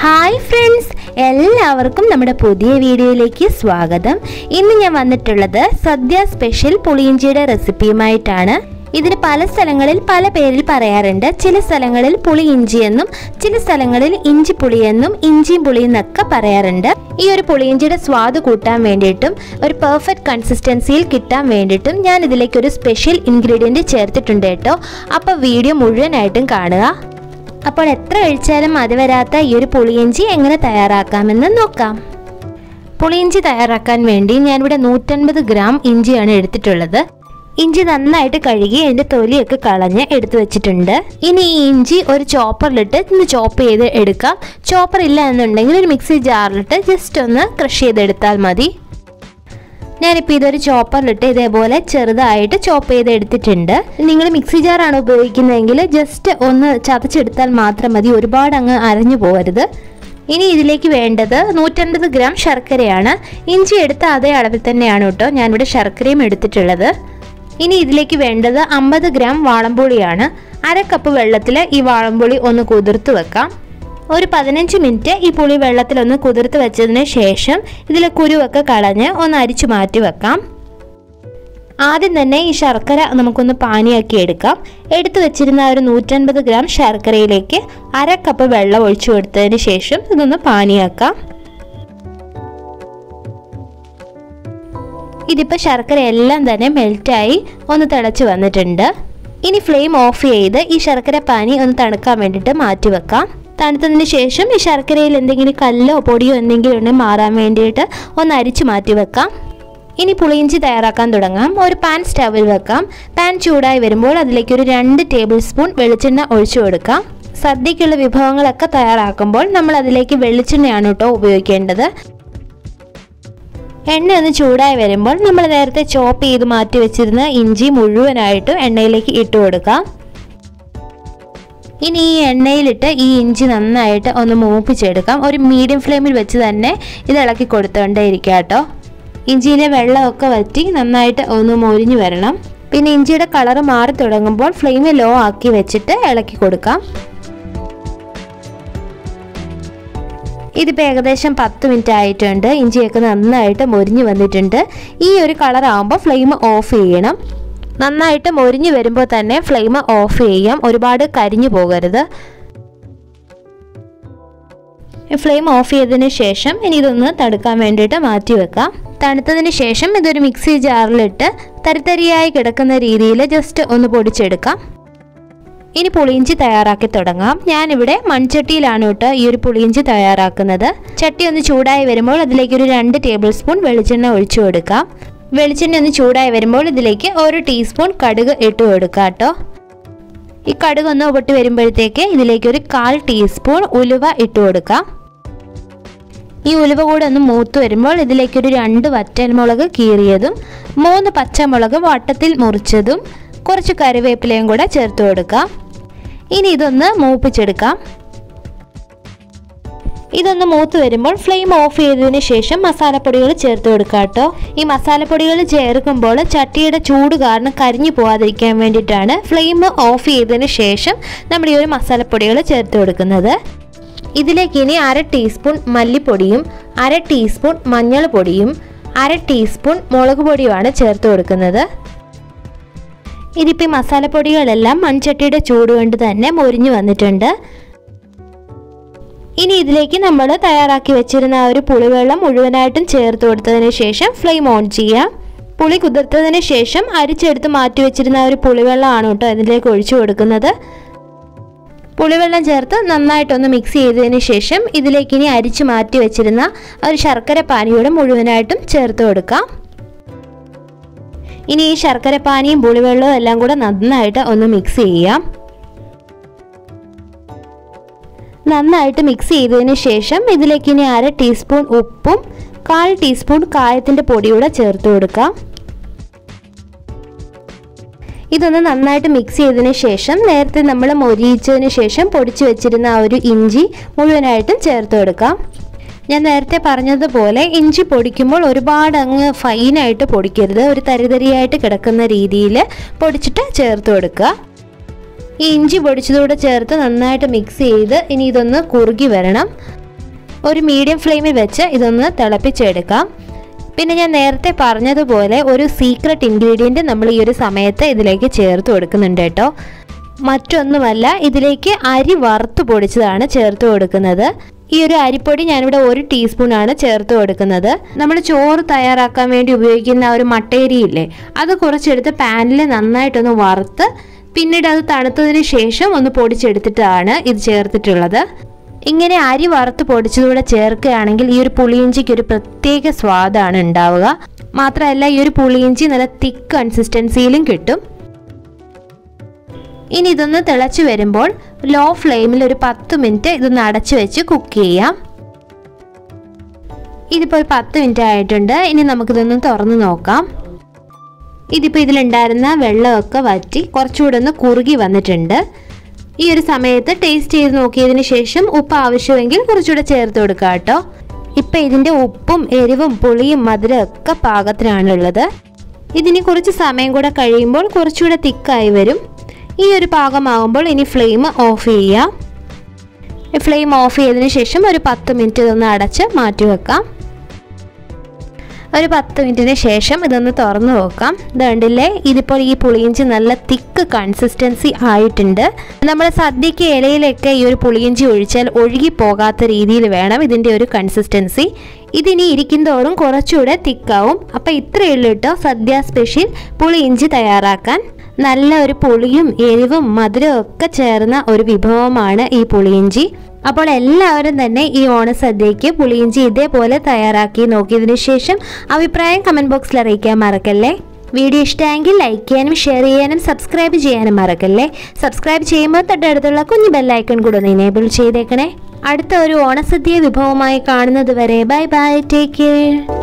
hi friends എല്ലാവർക്കും നമ്മുടെ പുതിയ വീഡിയോയിലേക്ക് സ്വാഗതം ഇന്ന് ഞാൻ വന്നിട്ടുള്ളത് സദ്യ സ്പെഷ്യൽ പുളിയിഞ്ചിയുടെ റെസിപ്പിയുമായിട്ടാണ് ഇതിന് പല സ്ഥലങ്ങളിൽ പല പേരിൽ പറയാറുണ്ട് ചില സ്ഥലങ്ങളിൽ പുളി ഇഞ്ചി എന്നും ചില സ്ഥലങ്ങളിൽ ഇഞ്ചി പുളി എന്നും ഇഞ്ചിയും പുളിയും എന്നൊക്കെ പറയാറുണ്ട് ഈ ഒരു പുളിയിഞ്ചിയുടെ സ്വാദ് കൂട്ടാൻ വേണ്ടിയിട്ടും ഒരു പെർഫെക്റ്റ് കൺസിസ്റ്റൻസിയിൽ കിട്ടാൻ വേണ്ടിയിട്ടും ഞാൻ ഇതിലേക്ക് ഒരു സ്പെഷ്യൽ ഇൻഗ്രീഡിയൻറ്റ് ചേർത്തിട്ടുണ്ട് കേട്ടോ അപ്പോൾ വീഡിയോ മുഴുവനായിട്ടും കാണുക അപ്പോൾ എത്ര കഴിച്ചാലും മതി വരാത്ത ഈ ഒരു പുളിയിഞ്ചി എങ്ങനെ തയ്യാറാക്കാമെന്ന് നോക്കാം പുളിയിഞ്ചി തയ്യാറാക്കാൻ വേണ്ടി ഞാനിവിടെ നൂറ്റൻപത് ഗ്രാം ഇഞ്ചിയാണ് എടുത്തിട്ടുള്ളത് ഇഞ്ചി നന്നായിട്ട് കഴുകി അതിൻ്റെ തൊലിയൊക്കെ കളഞ്ഞ് എടുത്തു വെച്ചിട്ടുണ്ട് ഇനി ഈ ഇഞ്ചി ഒരു ചോപ്പറിലിട്ട് ഒന്ന് ചോപ്പ് ചെയ്ത് എടുക്കാം ചോപ്പർ ഇല്ല എന്നുണ്ടെങ്കിൽ ഒരു മിക്സി ജാറിലിട്ട് ജസ്റ്റ് ഒന്ന് ക്രഷ് ചെയ്തെടുത്താൽ മതി ഞാനിപ്പോൾ ഇതൊരു ചോപ്പറിലിട്ട് ഇതേപോലെ ചെറുതായിട്ട് ചോപ്പ് ചെയ്ത് എടുത്തിട്ടുണ്ട് നിങ്ങൾ മിക്സി ജാറാണ് ഉപയോഗിക്കുന്നതെങ്കിൽ ജസ്റ്റ് ഒന്ന് ചതച്ചെടുത്താൽ മാത്രം മതി ഒരുപാട് അങ്ങ് അരഞ്ഞു പോകരുത് ഇനി ഇതിലേക്ക് വേണ്ടത് നൂറ്റൻപത് ഗ്രാം ശർക്കരയാണ് ഇഞ്ചി എടുത്ത അതേ അളവിൽ തന്നെയാണ് കേട്ടോ ഞാനിവിടെ ശർക്കരയും എടുത്തിട്ടുള്ളത് ഇനി ഇതിലേക്ക് വേണ്ടത് അമ്പത് ഗ്രാം വാളംപുളിയാണ് അര കപ്പ് വെള്ളത്തിൽ ഈ വാളംപുളി ഒന്ന് കുതിർത്ത് വെക്കാം ഒരു പതിനഞ്ച് മിനിറ്റ് ഈ പുളി വെള്ളത്തിലൊന്ന് കുതിർത്ത് വെച്ചതിന് ശേഷം ഇതിലെ കുരുവൊക്കെ കളഞ്ഞ് ഒന്ന് അരിച്ചു മാറ്റി വെക്കാം ആദ്യം തന്നെ ഈ ശർക്കര നമുക്കൊന്ന് പാനിയാക്കി എടുക്കാം എടുത്തു വെച്ചിരുന്ന ആ ഒരു നൂറ്റൻപത് ഗ്രാം ശർക്കരയിലേക്ക് അര കപ്പ് വെള്ളം ഒഴിച്ചു കൊടുത്തതിന് ശേഷം ഇതൊന്ന് പാനിയാക്കാം ഇതിപ്പോൾ ശർക്കര എല്ലാം തന്നെ മെൽറ്റായി ഒന്ന് തിളച്ച് വന്നിട്ടുണ്ട് ഇനി ഫ്ലെയിം ഓഫ് ചെയ്ത് ഈ ശർക്കര പാനി ഒന്ന് തണുക്കാൻ വേണ്ടിയിട്ട് മാറ്റി വെക്കാം തണുത്തതിന് ശേഷം ഈ ശർക്കരയിൽ എന്തെങ്കിലും കല്ലോ പൊടിയോ എന്തെങ്കിലും ഉണ്ടെങ്കിൽ മാറാൻ വേണ്ടിയിട്ട് ഒന്ന് അരിച്ചു മാറ്റി വെക്കാം ഇനി പുളിയിഞ്ചി തയ്യാറാക്കാൻ തുടങ്ങാം ഒരു പാൻ സ്റ്റവിൽ വെക്കാം പാൻ ചൂടായി വരുമ്പോൾ അതിലേക്ക് ഒരു രണ്ട് ടേബിൾ സ്പൂൺ വെളിച്ചെണ്ണ ഒഴിച്ചു കൊടുക്കാം സദ്യക്കുള്ള വിഭവങ്ങളൊക്കെ തയ്യാറാക്കുമ്പോൾ നമ്മൾ അതിലേക്ക് വെളിച്ചെണ്ണയാണ് കേട്ടോ ഉപയോഗിക്കേണ്ടത് എണ്ണ ഒന്ന് ചൂടായി വരുമ്പോൾ നമ്മൾ നേരത്തെ ചോപ്പ് ചെയ്ത് മാറ്റി വെച്ചിരുന്ന ഇഞ്ചി മുഴുവനായിട്ടും എണ്ണയിലേക്ക് ഇട്ട് കൊടുക്കാം ഇനി ഈ എണ്ണയിലിട്ട് ഈ ഇഞ്ചി നന്നായിട്ട് ഒന്ന് മൂപ്പിച്ചെടുക്കാം ഒരു മീഡിയം ഫ്ലെയിമിൽ വെച്ച് തന്നെ ഇത് ഇളക്കി കൊടുത്തോണ്ടേ ഇരിക്കുക കേട്ടോ ഇഞ്ചിയിലെ വെള്ളമൊക്കെ വറ്റി നന്നായിട്ട് ഒന്ന് മൊരിഞ്ഞു വരണം പിന്നെ ഇഞ്ചിയുടെ കളറ് മാറി തുടങ്ങുമ്പോൾ ഫ്ലെയിം ലോ ആക്കി വെച്ചിട്ട് ഇളക്കി കൊടുക്കാം ഇതിപ്പോൾ ഏകദേശം പത്ത് മിനിറ്റ് ആയിട്ടുണ്ട് ഇഞ്ചിയൊക്കെ നന്നായിട്ട് മൊരിഞ്ഞ് വന്നിട്ടുണ്ട് ഈ ഒരു കളർ ആകുമ്പോൾ ഫ്ലെയിം ഓഫ് ചെയ്യണം നന്നായിട്ട് മൊരിഞ്ഞ് വരുമ്പോൾ തന്നെ ഫ്ലെയിം ഓഫ് ചെയ്യാം ഒരുപാട് കരിഞ്ഞു പോകരുത് ഫ്ലെയിം ഓഫ് ചെയ്തതിന് ശേഷം ഇനി ഇതൊന്ന് തടുക്കാൻ വേണ്ടിയിട്ട് മാറ്റി വെക്കാം തണുത്തതിന് ശേഷം ഇതൊരു മിക്സി ജാറിലിട്ട് തരിതരിയായി കിടക്കുന്ന രീതിയിൽ ജസ്റ്റ് ഒന്ന് പൊടിച്ചെടുക്കാം ഇനി പുളിയിഞ്ചി തയ്യാറാക്കി തുടങ്ങാം ഞാനിവിടെ മൺചട്ടിയിലാണ് കേട്ടോ ഈ ഒരു പുളിയിഞ്ചി തയ്യാറാക്കുന്നത് ചട്ടി ഒന്ന് ചൂടായി വരുമ്പോൾ അതിലേക്ക് ഒരു രണ്ട് ടേബിൾ സ്പൂൺ വെളിച്ചെണ്ണ ഒഴിച്ചു കൊടുക്കാം വെളിച്ചെണ്ണ ഒന്ന് ചൂടായി വരുമ്പോൾ ഇതിലേക്ക് ഒരു ടീസ്പൂൺ കടുക് ഇട്ട് കൊടുക്കാം കേട്ടോ ഈ കടുക് ഒന്ന് പൊട്ടി വരുമ്പോഴത്തേക്ക് ഇതിലേക്ക് ഒരു കാൽ ടീസ്പൂൺ ഉലുവ ഇട്ട് കൊടുക്കാം ഈ ഉലുവ കൂടെ ഒന്ന് മൂത്ത് വരുമ്പോൾ ഇതിലേക്കൊരു രണ്ട് വറ്റൽമുളക് കീറിയതും മൂന്ന് പച്ചമുളക് വട്ടത്തിൽ മുറിച്ചതും കുറച്ച് കറിവേപ്പിലയും കൂടെ ചേർത്ത് കൊടുക്കാം ഇനി ഇതൊന്ന് മൂപ്പിച്ചെടുക്കാം ഇതൊന്ന് മൂത്ത് വരുമ്പോൾ ഫ്ലെയിം ഓഫ് ചെയ്തതിന് ശേഷം മസാലപ്പൊടികൾ ചേർത്ത് കൊടുക്കുക കേട്ടോ ഈ മസാലപ്പൊടികൾ ചേർക്കുമ്പോൾ ചട്ടിയുടെ ചൂട് കാരണം കരിഞ്ഞു പോകാതിരിക്കാൻ വേണ്ടിയിട്ടാണ് ഫ്ലെയിം ഓഫ് ചെയ്തതിന് ശേഷം നമ്മൾ ഈ ഒരു മസാലപ്പൊടികൾ ചേർത്ത് കൊടുക്കുന്നത് ഇതിലേക്ക് ഇനി അര ടീസ്പൂൺ മല്ലിപ്പൊടിയും അര ടീസ്പൂൺ മഞ്ഞൾപ്പൊടിയും അര ടീസ്പൂൺ മുളക് പൊടിയുമാണ് ചേർത്ത് കൊടുക്കുന്നത് ഇതിപ്പോൾ ഈ മസാലപ്പൊടികളെല്ലാം മൺചട്ടിയുടെ ചൂട് കൊണ്ട് തന്നെ മൊരിഞ്ഞു വന്നിട്ടുണ്ട് ഇനി ഇതിലേക്ക് നമ്മൾ തയ്യാറാക്കി വെച്ചിരുന്ന ആ ഒരു പുളിവെള്ളം മുഴുവനായിട്ടും ചേർത്ത് കൊടുത്തതിന് ശേഷം ഫ്ലെയിം ഓൺ ചെയ്യാം പുളി കുതിർത്തതിന് ശേഷം അരിച്ചെടുത്ത് മാറ്റി വെച്ചിരുന്ന ആ ഒരു പുളിവെള്ളമാണ് കേട്ടോ ഇതിലേക്ക് ഒഴിച്ചു കൊടുക്കുന്നത് പുളിവെള്ളം ചേർത്ത് നന്നായിട്ടൊന്ന് മിക്സ് ചെയ്തതിന് ശേഷം ഇതിലേക്ക് ഇനി അരിച്ച് മാറ്റി വെച്ചിരുന്ന ഒരു ശർക്കര പാനിയുടെ മുഴുവനായിട്ടും ചേർത്ത് കൊടുക്കാം ഇനി ഈ ശർക്കര പാനിയും പുളിവെള്ളവും എല്ലാം കൂടെ നന്നായിട്ട് ഒന്ന് മിക്സ് ചെയ്യാം നന്നായിട്ട് മിക്സ് ചെയ്തതിന് ശേഷം ഇതിലേക്ക് ഇനി അര ടീസ്പൂൺ ഉപ്പും കാൽ ടീസ്പൂൺ കായത്തിൻ്റെ പൊടിയൂടെ ചേർത്ത് കൊടുക്കാം ഇതൊന്ന് നന്നായിട്ട് മിക്സ് ചെയ്തതിന് ശേഷം നേരത്തെ നമ്മൾ മൊരിയിച്ചതിന് ശേഷം പൊടിച്ചു വെച്ചിരുന്ന ആ ഒരു ഇഞ്ചി മുഴുവനായിട്ടും ചേർത്ത് കൊടുക്കാം ഞാൻ നേരത്തെ പറഞ്ഞതുപോലെ ഇഞ്ചി പൊടിക്കുമ്പോൾ ഒരുപാട് അങ്ങ് ഫൈനായിട്ട് പൊടിക്കരുത് ഒരു തരിതരിയായിട്ട് കിടക്കുന്ന രീതിയിൽ പൊടിച്ചിട്ട് ചേർത്ത് കൊടുക്കുക ഈ ഇഞ്ചി പൊടിച്ചതൂടെ ചേർത്ത് നന്നായിട്ട് മിക്സ് ചെയ്ത് ഇനി ഇതൊന്ന് കുറുകി വരണം ഒരു മീഡിയം ഫ്ലെയിമിൽ വെച്ച് ഇതൊന്ന് തിളപ്പിച്ചെടുക്കാം പിന്നെ ഞാൻ നേരത്തെ പറഞ്ഞതുപോലെ ഒരു സീക്രട്ട് ഇൻഗ്രീഡിയൻറ്റ് നമ്മൾ ഈ ഒരു സമയത്ത് ഇതിലേക്ക് ചേർത്ത് കൊടുക്കുന്നുണ്ട് കേട്ടോ മറ്റൊന്നുമല്ല ഇതിലേക്ക് അരി വറുത്ത് പൊടിച്ചതാണ് ചേർത്ത് കൊടുക്കുന്നത് ഈ ഒരു അരിപ്പൊടി ഞാനിവിടെ ഒരു ടീസ്പൂണാണ് ചേർത്ത് കൊടുക്കുന്നത് നമ്മൾ ചോറ് തയ്യാറാക്കാൻ വേണ്ടി ഉപയോഗിക്കുന്ന ആ ഒരു മട്ടേരിയില്ലേ അത് കുറച്ചെടുത്ത് പാനിൽ നന്നായിട്ടൊന്ന് വറുത്ത് പിന്നീട് അത് തണുത്തതിന് ശേഷം ഒന്ന് പൊടിച്ചെടുത്തിട്ടാണ് ഇത് ചേർത്തിട്ടുള്ളത് ഇങ്ങനെ അരി വറുത്ത് പൊടിച്ചതുകൂടെ ചേർക്കുകയാണെങ്കിൽ ഈ ഒരു പുളിയിഞ്ചിക്ക് ഒരു പ്രത്യേക സ്വാദാണ് ഉണ്ടാവുക മാത്രമല്ല ഈ ഒരു പുളിയിഞ്ചി നല്ല തിക്ക് കൺസിസ്റ്റൻസിയിലും കിട്ടും ഇനി ഇതൊന്ന് തിളച്ച് വരുമ്പോൾ ലോ ഫ്ലെയിമിൽ ഒരു പത്ത് മിനിറ്റ് ഇതൊന്ന് അടച്ചു വെച്ച് കുക്ക് ചെയ്യാം ഇതിപ്പോൾ ഒരു പത്ത് മിനിറ്റ് ആയിട്ടുണ്ട് ഇനി നമുക്കിതൊന്ന് തുറന്ന് നോക്കാം ഇതിപ്പോൾ ഇതിലുണ്ടായിരുന്ന വെള്ളമൊക്കെ വറ്റി കുറച്ചുകൂടെ ഒന്ന് കുറുകി വന്നിട്ടുണ്ട് ഈ ഒരു സമയത്ത് ടേസ്റ്റ് ചെയ്ത് നോക്കിയതിന് ശേഷം ഉപ്പ് ആവശ്യമെങ്കിൽ കുറച്ചുകൂടെ ചേർത്ത് കൊടുക്കുക കേട്ടോ ഇപ്പം ഇതിൻ്റെ ഉപ്പും എരിവും പുളിയും മധുരം ഒക്കെ പാകത്തിനാണുള്ളത് ഇതിന് കുറച്ച് സമയം കൂടെ കഴിയുമ്പോൾ കുറച്ചുകൂടെ തിക്കായി വരും ഈ ഒരു പാകമാകുമ്പോൾ ഇനി ഫ്ലെയിം ഓഫ് ചെയ്യാം ഫ്ലെയിം ഓഫ് ചെയ്തതിന് ശേഷം ഒരു പത്ത് മിനിറ്റ് ഇതൊന്ന് അടച്ച് മാറ്റി വെക്കാം ഒരു പത്ത് മിനിറ്റിന് ശേഷം ഇതൊന്ന് തുറന്നു നോക്കാം ഇത് കണ്ടില്ലേ ഇതിപ്പോൾ ഈ പുളിയിഞ്ചി നല്ല തിക്ക് കൺസിസ്റ്റൻസി ആയിട്ടുണ്ട് നമ്മൾ സദ്യക്ക് ഇലയിലൊക്കെ ഈ ഒരു പുളിയിഞ്ചി ഒഴിച്ചാൽ ഒഴുകി പോകാത്ത രീതിയിൽ വേണം ഇതിൻ്റെ ഒരു കൺസിസ്റ്റൻസി ഇതിനി ഇരിക്കുന്തോറും കുറച്ചുകൂടെ തിക്കാവും അപ്പോൾ ഇത്രയേ ഉള്ളൂ കേട്ടോ സദ്യ സ്പെഷ്യൽ പുളിയിഞ്ചി തയ്യാറാക്കാൻ നല്ല ഒരു പുളിയും എരിവും മധുരവും ഒക്കെ ചേർന്ന ഒരു വിഭവമാണ് ഈ പുളിയിഞ്ചി അപ്പോൾ എല്ലാവരും തന്നെ ഈ ഓണസദ്യയ്ക്ക് പുളിയിഞ്ചി ഇതേപോലെ തയ്യാറാക്കി നോക്കിയതിനു ശേഷം അഭിപ്രായം കമൻറ്റ് ബോക്സിൽ അറിയിക്കാൻ മറക്കല്ലേ വീഡിയോ ഇഷ്ടമെങ്കിൽ ലൈക്ക് ചെയ്യാനും ഷെയർ ചെയ്യാനും സബ്സ്ക്രൈബ് ചെയ്യാനും മറക്കല്ലേ സബ്സ്ക്രൈബ് ചെയ്യുമ്പോൾ തൊട്ടടുത്തുള്ള കുഞ്ഞു ബെല്ലൈക്കൺ കൂടെ ഒന്ന് ഇനേബിൾ ചെയ്തേക്കണേ അടുത്ത ഒരു ഓണസദ്യ വിഭവമായി കാണുന്നത് വരെ ബൈ ബൈ ടേക്ക് കെയർ